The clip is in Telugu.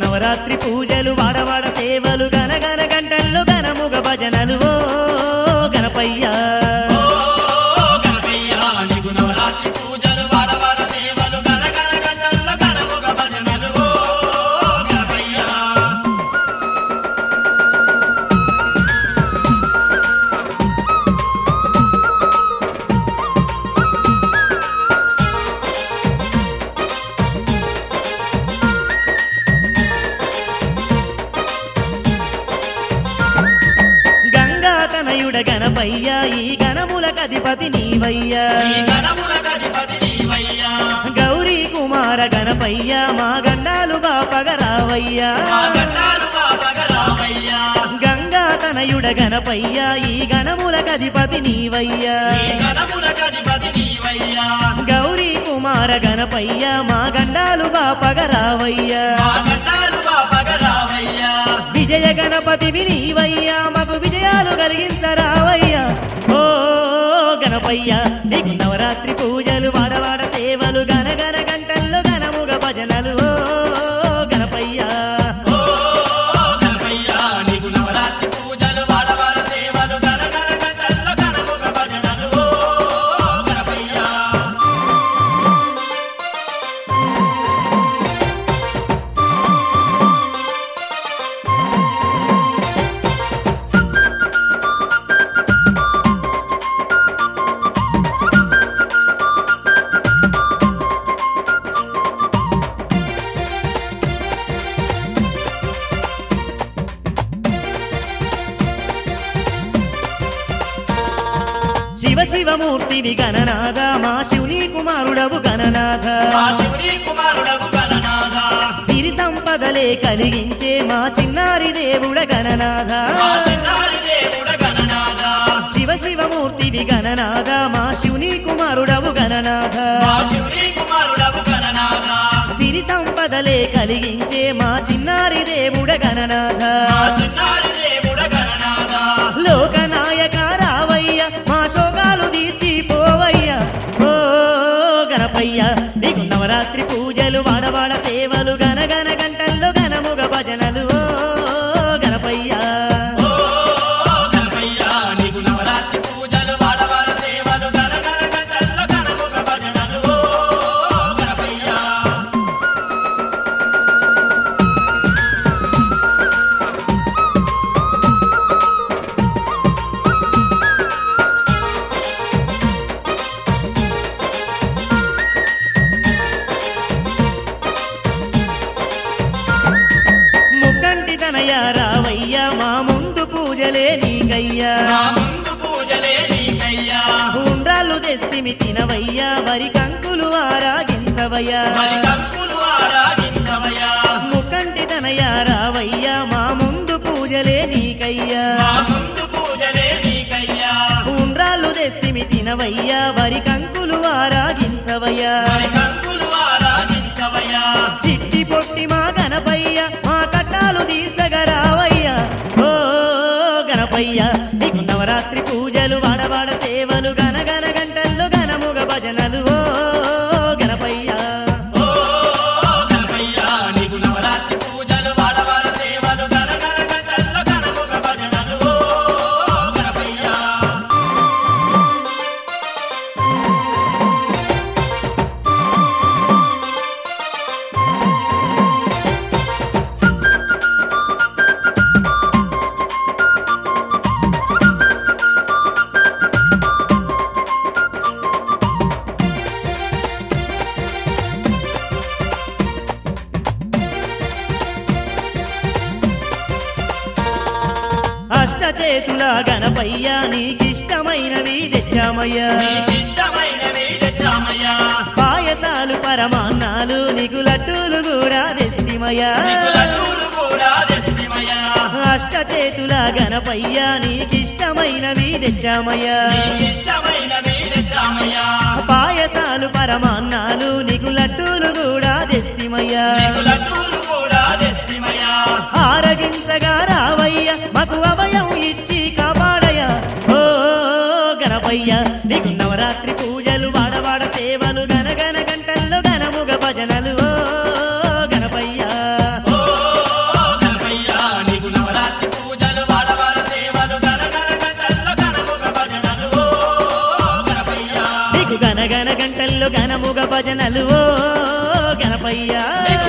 నవరాత్రి పూజలు వాడవాడ సేవలు గనగన గంటల్లో గనముగ భజనలు ఓ గణపయ్య ఓ గణపయ్య నీకు నవరాత్రి పూజలు వాడవాడ సేవలు గణగణ గంటల్లో గణముగ భజనలు ఓ గణపయ్య గంగా తనయుడ గణపయ్య ఈ గణములకధిపతి నీవయ్యా ఈ గణముల గణపతి నీవయ్యా గౌరీ కుమార గణపయ్య మా గండాలు బాపగరావయ్యా మా గండాలు బాపగరామయ్యా గంగా తనయుడ గణపయ్య ఈ గణములకధిపతి నీవయ్యా ఈ గణముల గణపతి నీవయ్యా గౌరీ కుమార గణపయ్య మా గండాలు బాపగరావయ్యా మా గండాలు బాపగరామయ్యా విజయ గణపతి నీవయ్యా మాకు విజయాలు కలిగించరావయ్యా ఓ గణపయ్య నీకు నవరాత్రి పూజలు వాడవాడ సేవలు గనగన గంటల్లో గణముగ భజనలు ఓ గణపయ్య ఓ గణపయ్య నీకు నవరాత్రి పూజలు వాడవాడ సేవలు గణగణ గంటల్లో గణముగ భజనలు ఓ గణపయ్య శివ శివమూర్తివి గణనాథ మా శివుని కుమారుడవు గణనాథ మా శివుని కుమారుడవు గణనాథ సిరి సంపదలే కలిగించే మా చిన్నారి దేవుడ గణనాథ మా చిన్నారి దేవుడ గణనాథ శివ శివమూర్తివి గణనాథ మా శివుని కుమారుడవు గణనాథ మా శివుని కుమారుడవు గణనాథ సిరి సంపదలే కలిగించే మా చిన్నారి దేవుడ గణనాథ మా చిన్నారి దేవుడ గణనాథ లోకనాయక రావయ్య మా శోకాలు తీర్చిపోవయ్య ఓ గణపయ్య నీకు నవరాత్రి పూజలు వాడవాడ సేవలు గనగన గంటల్లో గణముగ భజనలు ఓ గణపయ్య ఓ గణపయ్య నీకు నవరాత్రి పూజలు వాడవాడ సేవలు గణగణ గంటల్లో గణముగ భజనలు ఓ గణపయ్య ముక్కంటి తనయ రావయ్య మా ముందు పూజలే నీకయ్యా మా ముందు పూజలే నీకయ్యా ఉండ్రాళ్ళు తెస్తిమి తినవయ్యా వరి కంకులు ఆరాగించవయ్యా మరి కంకులు ఆరాగించవయ్యా ముక్కంటి తనయ రావయ్య మా ముందు పూజలే నీకయ్యా మా ముందు పూజలే నీకయ్యా ఉండ్రాళ్ళు తెస్తిమి తినవయ్యా వరి కంకులు ఆరాగించవయ్యా మరి కంకులు ఆరాగించవయ్యా చిట్టి పొట్టి మా గణపయ్య మా కట్టాలు తీర్చగరావయ్యా ఓ గణపయ్య నీకు నవరాత్రి పూజలు వాడవాడ సేవలు గనగన గంటల్లో గణముగ భజనలు ఓ గణపయ్య ఓ గణపయ్య నీకు నవరాత్రి పూజలు వాడవాడ సేవలు గణగణ గంటల్లో గణముగ భజనలు ఓ గణపయ్య అష్టచేతుల గణపయ్య నీకిష్టమైనవి తెచ్చామయ్యా నీకిష్టమైనవి తెచ్చామయ్యా పాయసాలు పరమాన్నాలు నీకు లడ్డూలు కూడా తెస్తిమయ్యా నీకు లడ్డూలు కూడా తెస్తిమయ్యా అష్టచేతుల గణపయ్య నీకిష్టమైనవి తెచ్చామయ్యా నీకిష్టమైనవి తెచ్చామయ్యా పాయసాలు పరమాన్నాలు నీకు లడ్డూలు కూడా తెస్తిమయ్యా నీకు లడ్డూలు కూడా తెస్తిమయ్యా ఆరగించగా రావయ్య మాకు అభయం ఇచ్చి కాపాడయ్యా ఓ గణపయ్య నీకు నవరాత్రి పూజలు వాడవాడ సేవలు గనగన గంటల్లో గణముగ భజనలు ఓ గణపయ్య ఓ గంటల్లో గనముగ భజనలు ఓ గణపయ్యా